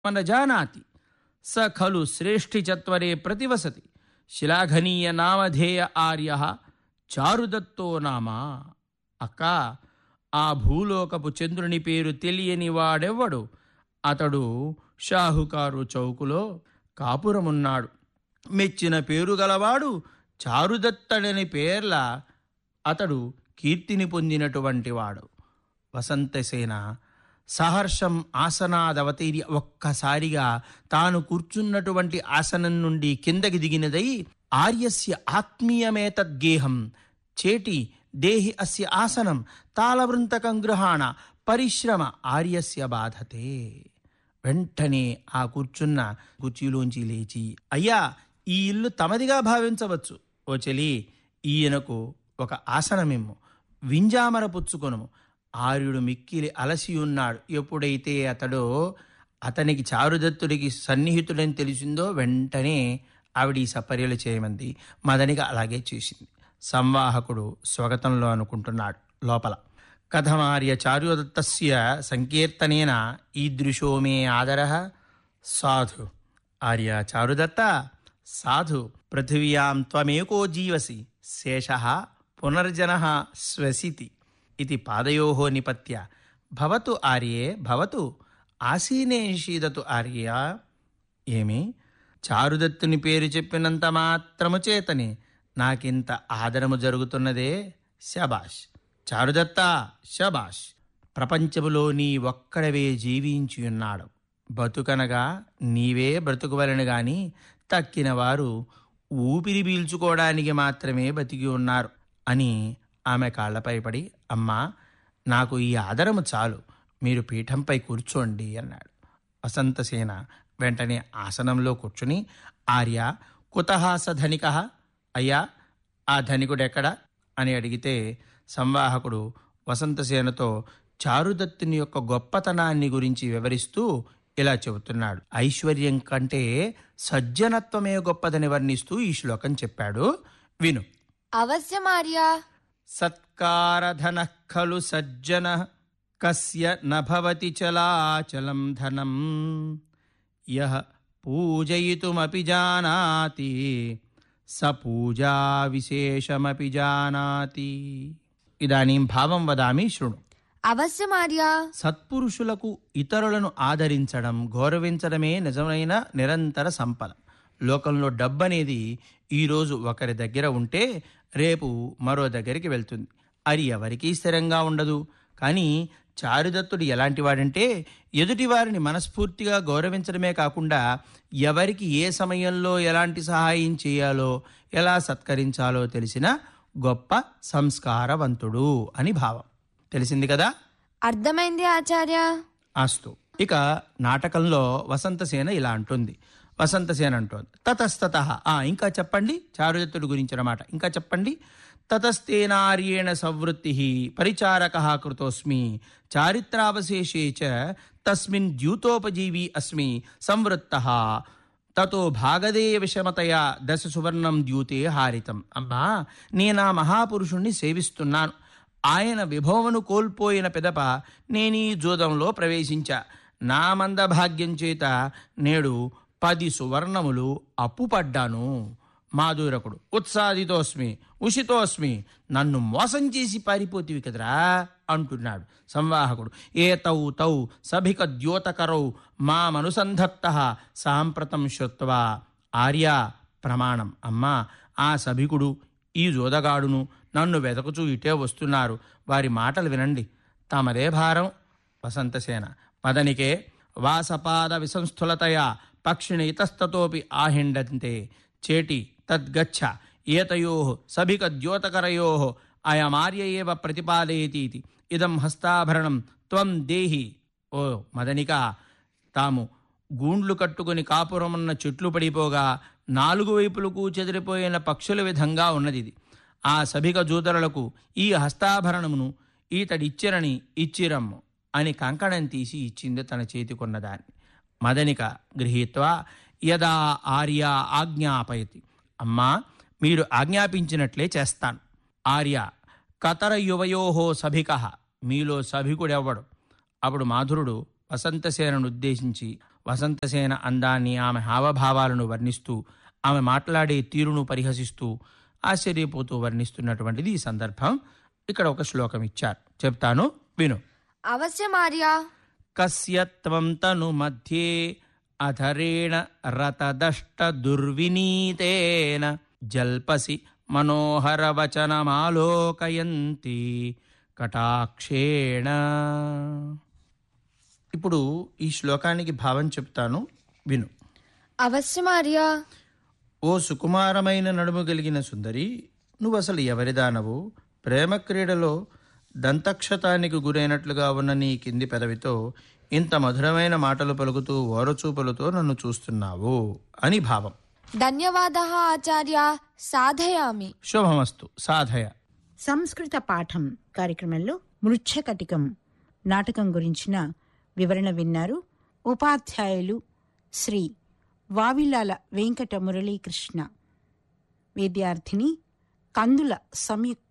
మన జానాతి స ఖలు శ్రేష్ఠిచత్వరే ప్రతివసతి శిలాఘనీయ నామధేయ ఆర్య చారుదత్తో నామ అక్క ఆ భూలోకపు చంద్రుని పేరు తెలియని వాడెవ్వడు అతడు షాహుకారు చౌకులో కాపురమున్నాడు మెచ్చిన పేరు గలవాడు చారుదత్తడని పేర్ల అతడు కీర్తిని పొందినటువంటి వాడు వసంతసేన సహర్షం ఆసనాదవతీరి ఒక్కసారిగా తాను కూర్చున్నటువంటి ఆసనం నుండి కిందకి దిగినదై ఆర్యస్య ఆత్మీయమేతద్గేహం చేటి దేహి అస్య ఆసనం తాళవృంతకం గృహాణ పరిశ్రమ ఆర్యస్య బాధతే వెంటనే ఆ కూర్చున్న కుర్చీలోంచి లేచి అయ్యా ఈ ఇల్లు తమదిగా భావించవచ్చు ఓ చెలి ఈయనకు ఒక ఆసనమిమ్ము వింజామర పుచ్చుకొనుము ఆర్యుడు మిక్కిలి అలసి ఉన్నాడు ఎప్పుడైతే అతడు అతనికి చారుదత్తుడికి సన్నిహితుడని తెలిసిందో వెంటనే ఆవిడ ఈ సపర్యలు చేయమంది మదనిగా అలాగే చేసింది సంవాహకుడు స్వాగతంలో అనుకుంటున్నాడు లోపల కథమార్య చారుదత్తస్య సంకీర్తనేన ఈదృశో మే ఆదర సాధు ఆర్య చారుదత్త సాధు పృథివ్యాం త్వమేకో జీవసి శేష పునర్జన స్వసితి ఇది పాదయో నిపత్య భవతు ఆర్యే భవతు ఆసీనే షీదతు ఆర్య ఏమి చారుదత్తుని పేరు చెప్పినంత మాత్రము చేతని నాకింత ఆదరము జరుగుతున్నదే శబాష్ చారుదత్త శబాష్ ప్రపంచములో నీ ఒక్కడవే జీవించి ఉన్నాడు బతుకనగా నీవే బ్రతుకువలను గాని తక్కిన వారు ఊపిరి పీల్చుకోవడానికి మాత్రమే బతికి ఉన్నారు అని ఆమె కాళ్లపై పడి అమ్మా నాకు ఈ ఆదరము చాలు మీరు పీఠంపై కూర్చోండి అన్నాడు వసంతసేన వెంటనే ఆసనంలో కూర్చుని ఆర్య కుతహాస ధనిక అయ్యా ఆ ధనికుడెక్కడా అని అడిగితే సంవాహకుడు వసంతసేనతో చారుదత్తుని యొక్క గొప్పతనాన్ని గురించి వివరిస్తూ ఇలా చెబుతున్నాడు ఐశ్వర్యం కంటే సజ్జనత్వమే గొప్పదని వర్ణిస్తూ ఈ శ్లోకం చెప్పాడు విను అవశ్యమార్య సత్కారధన ఖలు సజ్జన కస్య నభవతి చలాచలం ధనం యః పూజయితుమపి జానాతి స పూజా విశేషమపి జానాతి ఇదానీం భావం వదామి శృణు అవశ్యమార్య సత్పురుషులకు ఇతరులను ఆదరించడం గౌరవించడమే నిజమైన నిరంతర సంపద లోకంలో డబ్బనేది ఈరోజు ఒకరి దగ్గర ఉంటే రేపు మరో దగ్గరికి వెళ్తుంది అది ఎవరికీ స్థిరంగా ఉండదు కానీ చారుదత్తుడు ఎలాంటి వాడంటే ఎదుటి వారిని మనస్ఫూర్తిగా గౌరవించడమే కాకుండా ఎవరికి ఏ సమయంలో ఎలాంటి సహాయం చేయాలో ఎలా సత్కరించాలో తెలిసిన గొప్ప సంస్కారవంతుడు అని భావం తెలిసింది కదా అర్థమైంది ఆచార్య అస్తు ఇక నాటకంలో వసంతసేన ఇలా అంటుంది వసంతసేన అంటోంది తతస్తత ఆ ఇంకా చెప్పండి చారుదత్తుడి గురించిన మాట ఇంకా చెప్పండి తతస్తేనార్యేణ సవృత్తి పరిచారక కృతోస్మి చారిత్రావశేషే చ తస్మిన్ ద్యూతోపజీవి అస్మి సంవృత్త తతో భాగదేయ విషమతయా దశ సువర్ణం ద్యూతే హారితం అమ్మా నేనా మహాపురుషుణ్ణి సేవిస్తున్నాను ఆయన విభవమును కోల్పోయిన పిదప నేనీ జూదంలో ప్రవేశించా నా మందభాగ్యం చేత నేడు పది సువర్ణములు అప్పు పడ్డాను మాధురకుడు ఉత్సాదితోస్మి ఉషితోస్మి నన్ను మోసం చేసి పారిపోతివి కదరా అంటున్నాడు సంవాహకుడు ఏ తౌ తౌ సభిక ద్యోతకరౌ మామనుసంధత్త సాంప్రతం శ్రుత్వా ఆర్య ప్రమాణం అమ్మా ఆ సభికుడు ఈ జోదగాడును నన్ను వెతకుచూ ఇటే వస్తున్నారు వారి మాటలు వినండి తమదే భారం వసంతసేన మదనికే వాసపాద విసంస్థులతయా పక్షిణి ఇతస్తతోపి ఆహిండంతే చేటి తద్గచ్చ ఏతయో సభిక ద్యోతకరయో అయమార్య ఏవ ప్రతిపాదయతీతి ఇదం హస్తాభరణం త్వం దేహి ఓ మదనిక తాము గూండ్లు కట్టుకుని కాపురమున్న చెట్లు పడిపోగా నాలుగు వైపులకు చెదిరిపోయిన పక్షుల విధంగా ఉన్నది ఇది ఆ సభిక జూతరులకు ఈ హస్తాభరణమును ఈతడిచ్చిరని ఇచ్చిరమ్ము అని కంకణం తీసి ఇచ్చింది తన చేతికున్నదాన్ని మదనిక గృహీత్వా యదా ఆర్య ఆజ్ఞాపయతి అమ్మా మీరు ఆజ్ఞాపించినట్లే చేస్తాను ఆర్య కతర యువయోహో సభిక మీలో సభికుడెవ్వడు అప్పుడు మాధురుడు వసంతసేనను ఉద్దేశించి వసంతసేన అందాన్ని ఆమె హావభావాలను వర్ణిస్తూ ఆమె మాట్లాడే తీరును పరిహసిస్తూ ఆశ్చర్యపోతూ వర్ణిస్తున్నటువంటిది ఈ సందర్భం ఇక్కడ ఒక శ్లోకం ఇచ్చారు చెప్తాను విను అవశ్యమార్య కస్య త్వం తను మధ్యే అధరేణ రతదష్ట దుర్వినీతేన జల్పసి మనోహర వచనమాలోకయంతి కటాక్షేణ ఇప్పుడు ఈ శ్లోకానికి భావం చెప్తాను విను అవశ్యమార్య ఓ సుకుమారమైన నడుము కలిగిన సుందరి నువ్వు అసలు ఎవరిదానవు ప్రేమ క్రీడలో దంతక్షతానికి గురైనట్లుగా ఉన్న నీ కింది పెదవితో ఇంత మధురమైన మాటలు పలుకుతూ ఓరచూపులతో నన్ను చూస్తున్నావు అని భావం ధన్యవాద ఆచార్య సాధయామి శుభమస్తు సాధయ సంస్కృత పాఠం కార్యక్రమంలో మృచ్ఛకటికం నాటకం గురించిన వివరణ విన్నారు ఉపాధ్యాయులు శ్రీ వావిలాల వెంకట మురళీకృష్ణ విద్యార్థిని కందుల సంయుక్త